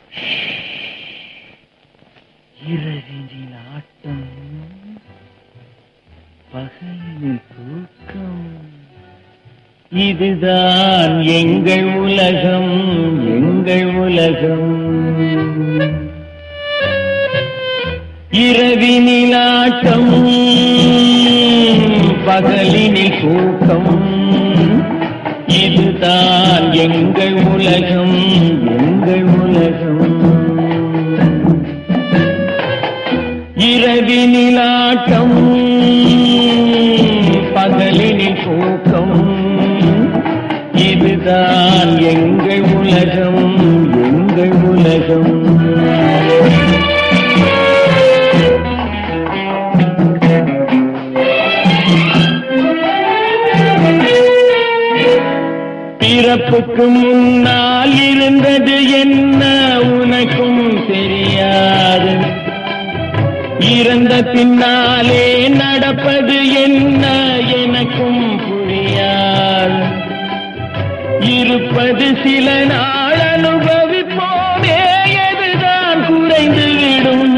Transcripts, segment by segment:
இரவினில் ஆட்டம் பகலில் தூக்கம் இதுதான் எங்கள் உலகம் எங்கள் உலகம் இரவினில் ஆட்டம் பகலினில் தூக்கம் இதுதான் எங்கள் உலகம் எங்கள் உலகம் இரவினில் ஆட்டம் பகலினில் தூக்கம் இதுதான் எங்கள் உலகம் எங்கள் உலகம் பிறப்புக்கு முன்னால் இருந்தது என்ன உனக்கும் தெரியாது இறந்த பின்னாலே நடப்பது என்ன எனக்கும் புரியாது இருப்பது சில நாள் அனுபவிப்போமே எதுதான் குறைந்து விடும்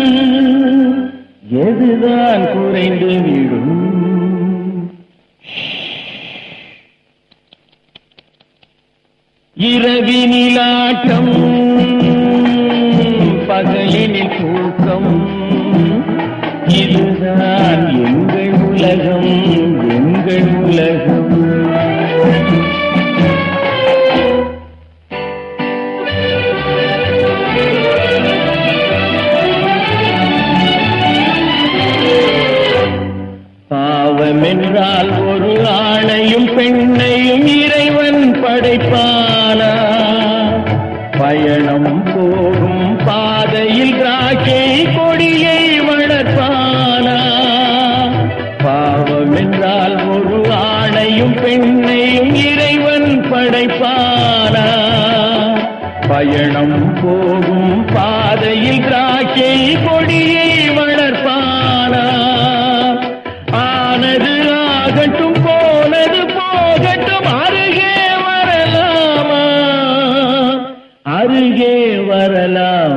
எதுதான் குறைந்து விடும் இரவினிலாட்டம் பகலினில் தூக்கம் இதுதான் எங்கள் உலகம் எங்கள் உலகம் பாவம் என்றால் ஒரு ஆணையும் பெண்ணையும் இறைவன் படைப்பானா பயணம் போகும் பாதையில் திராட்சை கொடியை வளர்ப்பானா பாவம் என்றால் ஒரு ஆணையும் பெண்ணையும் இறைவன் படைப்பானா பயணம் போகும் பாதையில் திராட்சை கொடியை வளர்ப்பானா ஆனது ஆகட்டும் போனது போகட்டும் அருகே வரலாமா அருகே வரலாம்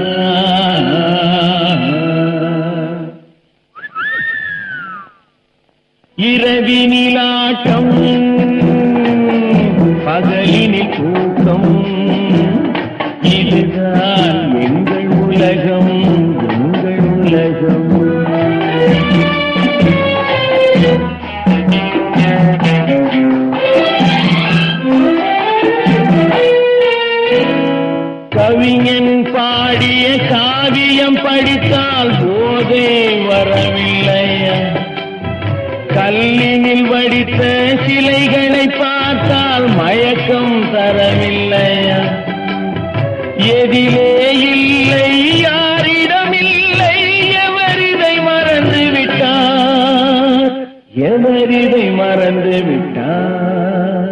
இரவினிலாட்டம் பகலினில் தூக்கம் இதுதான் எங்கள் உலகம் எங்கள் உலகம் கவிஞன் பாடிய காவியம் படித்தால் போதே வரவில்லையா கல்லினில் வடித்த சிலைகளை பார்த்தால் மயக்கம் தரவில்லையா எதிலே இல்லை யாரிடம் இல்லை எவரிதை மறந்து விட்டார் எவரிதை மறந்து விட்டார்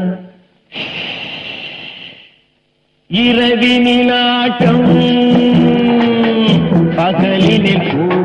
இரவினிலாட்டம் பகலினில் கூட